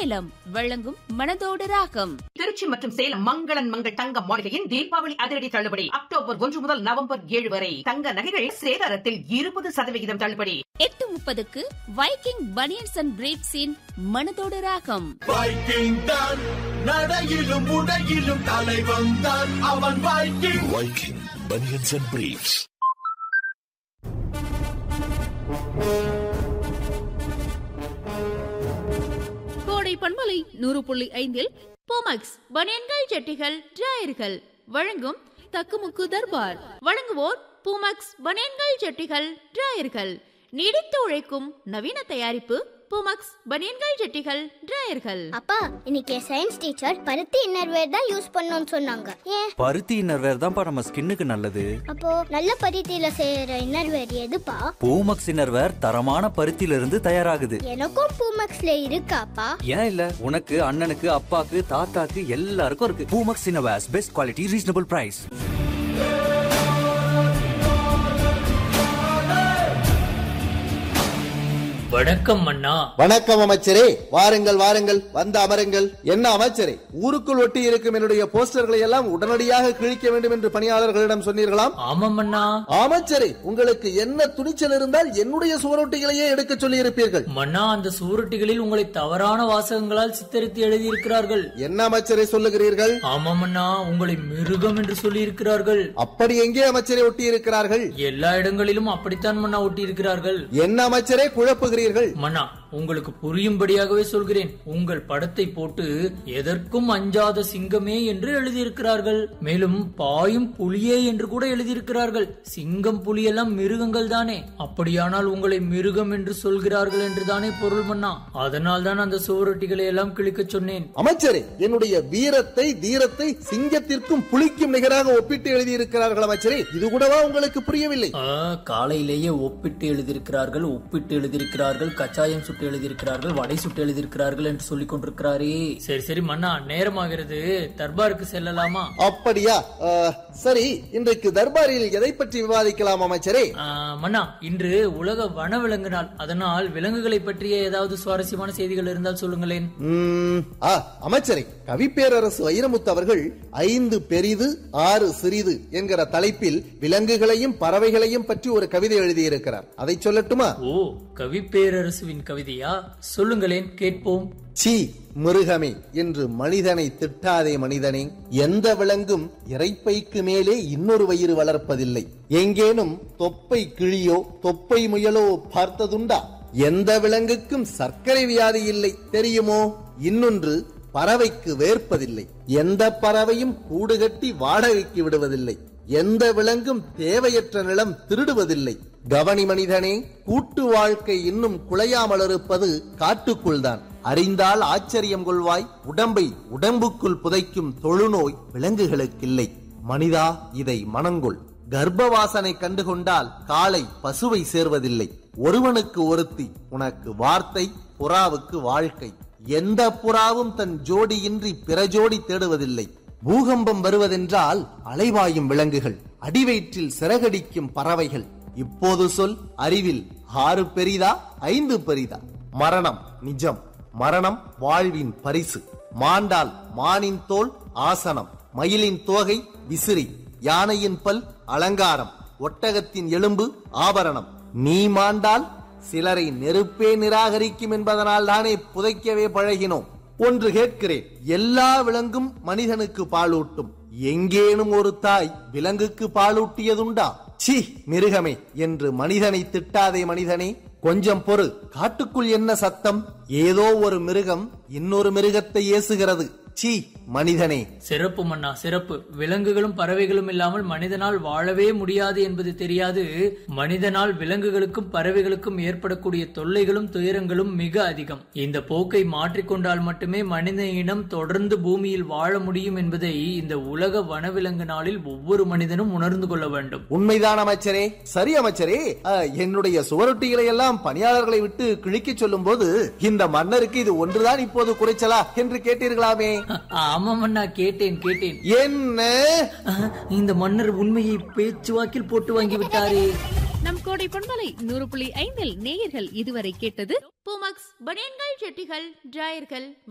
சேலம் வழங்கும் மனதோடு ராகம் திருச்சி மற்றும் சேலம் மங்களன் மங்கள் தங்க மாளிகையின் தீபாவளி அதிரடி தள்ளுபடி அக்டோபர் ஒன்று முதல் நவம்பர் ஏழு வரை தங்க நகைகள் சேதாரத்தில் இருபது சதவிகிதம் தள்ளுபடி எட்டு முப்பதுக்கு வைக்கிங் பனியன்ஸ் அண்ட் பிரீட்ஸின் மனதோடு ராகம் வைக்கிங் தான் நடையிலும் உடையிலும் தலைவன் தான் அவன் Viking Viking banians and briefs கோடை பண்பலை நூறு புள்ளி ஐந்தில் போமக்ஸ் பனியன்கள் ஜட்டிகள் டிராயர்கள் வழங்கும் தக்குமுக்கு தர்பார் வழங்குவோர் பூமக்ஸ் பனியன்கள் ஜட்டிகள் டிராயர்கள் நீடித்து உழைக்கும் நவீன தயாரிப்பு பூமக்ஸ் பனியன்கள் ஜட்டிகள் டிராயர்கள் அப்பா இன்னைக்கு சயின்ஸ் டீச்சர் பருத்தி இன்னர்வேர் தான் யூஸ் பண்ணணும்னு சொன்னாங்க ஏன் பருத்தி இன்னர்வேர் தான்ப்பா நம்ம ஸ்கின்னுக்கு நல்லது அப்போ நல்ல பருத்தியில செய்யற இன்னர்வேர் எதுப்பா பூமக்ஸ் இன்னர்வேர் தரமான பருத்தியில இருந்து தயாராகுது எனக்கும் பூமக்ஸ்ல இருக்காப்பா ஏன் இல்ல உனக்கு அண்ணனுக்கு அப்பாக்கு தாத்தாக்கு எல்லாருக்கும் இருக்கு Poomex innerwears best quality reasonable price வணக்கம் அண்ணா வணக்கம் அமைச்சரே வாருங்கள் வாருங்கள் வந்து அமருங்கள் என்ன அமைச்சரே ஊருக்குள் ஒட்டி இருக்கும் என்னுடைய போஸ்டர்களை எல்லாம் உடனடியாக கிழிக்க வேண்டும் என்று பணியாளர்களிடம் சொன்னீர்களாம் ஆமாம் அண்ணா அமைச்சரே உங்களுக்கு என்ன துணிச்சல் இருந்தால் என்னுடைய சுவரொட்டிகளையே எடுக்க சொல்லி இருப்பீர்கள் மன்னா அந்த சுவரொட்டிகளில் உங்களை தவறான வாசகங்களால் சித்தரித்து எழுதியிருக்கிறார்கள் என்ன அமைச்சரே சொல்லுகிறீர்கள் ஆமாம் அண்ணா உங்களை மிருகம் என்று சொல்லி இருக்கிறார்கள் அப்படி எங்கே அமைச்சரே ஒட்டி இருக்கிறார்கள் எல்லா இடங்களிலும் அப்படித்தான் மன்னா ஒட்டி இருக்கிறார்கள் என்ன அமைச்சரே குழப்புகிறீர்கள் மன்னா உங்களுக்கு புரியும்படியாகவே சொல்கிறேன் உங்கள் படத்தை போட்டு எதற்கும் அஞ்சாத சிங்கமே என்று எழுதியிருக்கிறார்கள் மேலும் பாயும் புலியே என்று கூட எழுதியிருக்கிறார்கள் சிங்கம் புலியெல்லாம் மிருகங்கள் தானே அப்படியானால் உங்களை மிருகம் என்று சொல்கிறார்கள் என்று தானே பொருள் மன்னா அதனால் தான் அந்த சுவரொட்டிகளை எல்லாம் கிழிக்கச் சொன்னேன் அமைச்சரே என்னுடைய வீரத்தை தீரத்தை சிங்கத்திற்கும் புலிக்கும் நிகராக ஒப்பிட்டு எழுதியிருக்கிறார்கள் அமைச்சரே இது கூடவா உங்களுக்கு புரியவில்லை ஆ, காலையிலேயே ஒப்பிட்டு எழுதியிருக்கிறார்கள் ஒப்பிட்டு எழுதியிருக்கிறார்கள் கச்சாயம் சுட்டு எழுதியிருக்கிறார்கள் வடை சுட்டு எழுதியிருக்கிறார்கள் என்று சொல்லிக் கொண்டிருக்கிறாரே சரி சரி மன்னா நேரமாகிறது தர்பாருக்கு செல்லலாமா அப்படியா ஆ, சரி இன்றைக்கு தர்பாரில் எதை பற்றி விவாதிக்கலாம் அமைச்சரே ஆ, மன்னா இன்று உலக வனவிலங்கு நாள் அதனால் விலங்குகளை பற்றிய ஏதாவது சுவாரஸ்யமான செய்திகள் இருந்தால் சொல்லுங்களேன் ம், ஆ, அமைச்சரே கவிப்பேரரசு வைரமுத்து அவர்கள் ஐந்து பெரிது ஆறு சிறிது என்கிற தலைப்பில் விலங்குகளையும் பறவைகளையும் பற்றி ஒரு கவிதை எழுதியிருக்கிறார் அதை சொல்லட்டுமா ஓ கவி பேரரசுவின் கவிதையா சொல்லுங்களேன் கேட்போம் சீ மிருகமே என்று மனிதனை திட்டாதே மனிதனே எந்த விலங்கும் இறைப்பைக்கு மேலே இன்னொரு வயிறு வளர்ப்பதில்லை எங்கேனும் தொப்பை கிளியோ தொப்பை முயலோ பார்த்ததுண்டா எந்த விலங்குக்கும் சர்க்கரை வியாதி இல்லை தெரியுமோ இன்னொன்று பறவைக்கு வேர்ப்பதில்லை எந்த பறவையும் கூடு கட்டி வாடகைக்கு விடுவதில்லை எந்த விலங்கும் தேவையற்ற நிலம் திருடுவதில்லை கவனி மனிதனே கூட்டு வாழ்க்கை இன்னும் குலையாமல் இருப்பது காட்டுக்குள்தான் அறிந்தால் ஆச்சரியம் கொள்வாய் உடம்பை உடம்புக்குள் புதைக்கும் தொழுநோய் விலங்குகளுக்கில்லை மனிதா இதை மனங்கொள் கர்ப்பவாசனை கண்டுகொண்டால் காலை பசுவை சேர்வதில்லை ஒருவனுக்கு ஒருத்தி உனக்கு வார்த்தை புறாவுக்கு வாழ்க்கை எந்த புறாவும் தன் ஜோடியின்றி பிற ஜோடி தேடுவதில்லை பூகம்பம் வருவதென்றால் அலைவாயும் விலங்குகள் அடிவயிற்றில் சிறகடிக்கும் பறவைகள் இப்போது சொல் அறிவில் ஆறு பெரிதா ஐந்து பெரிதா மரணம் நிஜம் மரணம் வாழ்வின் பரிசு மாண்டால் மானின் தோல் ஆசனம் மயிலின் தோகை விசிறி யானையின் பல் அலங்காரம் ஒட்டகத்தின் எலும்பு ஆபரணம் நீ மாண்டால் சிலரை நெருப்பே நிராகரிக்கும் என்பதனால் தானே புதைக்கவே பழகினோம் ஒன்று கேட்கிறேன் எல்லா விலங்கும் மனிதனுக்கு பாலூட்டும் எங்கேனும் ஒரு தாய் விலங்குக்கு பாலூட்டியதுண்டா சி மிருகமே என்று மனிதனை திட்டாதே மனிதனே கொஞ்சம் பொறு காட்டுக்குள் என்ன சத்தம் ஏதோ ஒரு மிருகம் இன்னொரு மிருகத்தை ஏசுகிறது சி மனிதனே சிறப்பு மன்னா சிறப்பு விலங்குகளும் பறவைகளும் இல்லாமல் மனிதனால் வாழவே முடியாது என்பது தெரியாது மனிதனால் விலங்குகளுக்கும் பறவைகளுக்கும் ஏற்படக்கூடிய தொல்லைகளும் துயரங்களும் மிக அதிகம் இந்த போக்கை மாற்றிக்கொண்டால் மட்டுமே மனித இனம் தொடர்ந்து பூமியில் வாழ முடியும் என்பதை இந்த உலக வனவிலங்கு நாளில் ஒவ்வொரு மனிதனும் உணர்ந்து கொள்ள வேண்டும் உண்மைதான் அமைச்சரே சரி அமைச்சரே அஹ், என்னுடைய சுவரொட்டிகளை எல்லாம் பணியாளர்களை விட்டு கிழிக்க சொல்லும் போது இந்த மன்னருக்கு இது ஒன்றுதான் இப்போது குறைச்சலா என்று கேட்டீர்களாமே ஆமாம் அண்ணா கேட்டேன் கேட்டேன் என்ன அஹ், இந்த மன்னர் உண்மையை பேச்சுவாக்கில் போட்டு வாங்கி விட்டாரே நம் கோடை பண்பலை நூறு புள்ளி ஐந்தில் நேயர்கள் இதுவரை கேட்டது பூமக்ஸ் பனியன்கள் ஜட்டிகள் டிராயர்கள்